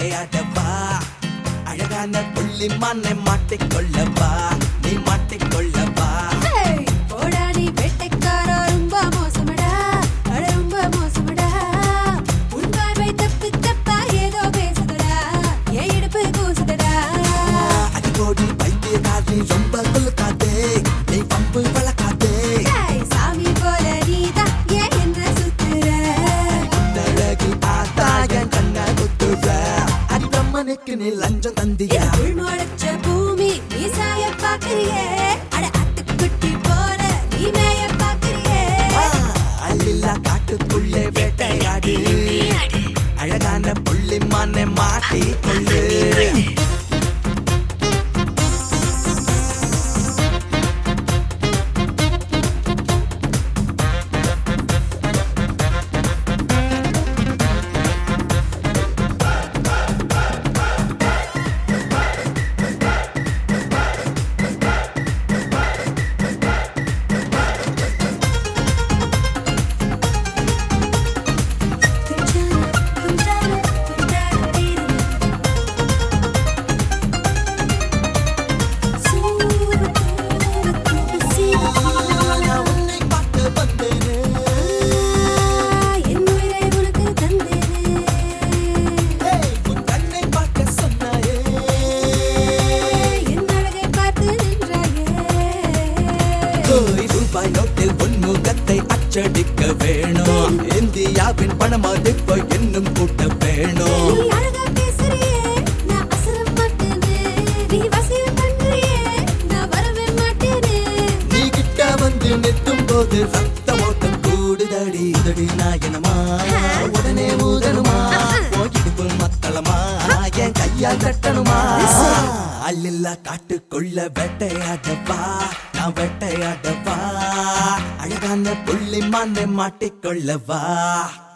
வேட்டையாடவா அழகான புள்ளி மண்ணை மாட்டிக்கொள்ளவா நீ மாட்டிக்கொள்ளவா ஹேய், போடா நீ வேட்டைக்காரா, ரொம்ப மோசமடா, அட ரொம்ப மோசமடா. உன் பார்வை தப்பு தப்பா ஏதோ பேசுதடா, என் இடுப்பு கூசுதடா. அடிக்கோடி பைத்தியக்காரி ரொம்ப கொழுக்காதே நீ பம்பு வளர்க்காதே ஹேய், சாமி போல நீதான் ஏன் என்ன சுத்துற? அழகு ஆத்தா என் கண்ண குத்துற அடிக்கம்மனுக்கு நீ லஞ்சம் தந்தியா இது உள் முளைச்ச பூமி, நீ சாய பார்க்கறியே. அட ஆட்டுக்குட்டி போல நீ மேய பார்க்கறியே. அள்ளில்லா காட்டுக்குள்ளே வேட்டையாடு அழகான புள்ளி மண்ணை மாட்டிக்கொள்ளு குஞ்சான, குஞ்சான, குஞ்சான தீரன். சூடு, தூடு, தூடு, சீடு. நான் உன்னை பார்க்க வந்தேனே என் உயிரை உனக்கு தந்தேனே. ஏய், உன் கண்ணை பார்க்க சொன்னாயே என் அழகை பார்த்து நின்றாயே. கோய் ரூபாய் நோட்டில் உன் முகத்தை அச்சடிக்க வேணும் இந்தியாவின் பணமதிப்பு என்னும் கூட்ட வேணும் நீ அழகா பேசுறியே, நான் அசர மாட்டேனே. நீ வசியம் பண்றியே, நான் வரவே மாட்டேனே. நீ கிட்ட வந்து நிற்கும் போது ரத்த ஓட்டம் கூடுதடி உதடி நாயனமா உடனே ஊதணுமா இடுப்பு மத்தளமா என் கையால் கட்டணுமா அள்ளில்லா காட்டுக்குள்ள வேட்டையாடவா நான் வேட்டையாடவா அழகான புள்ளி மண்ணை மாட்டிக்கொள்ளவா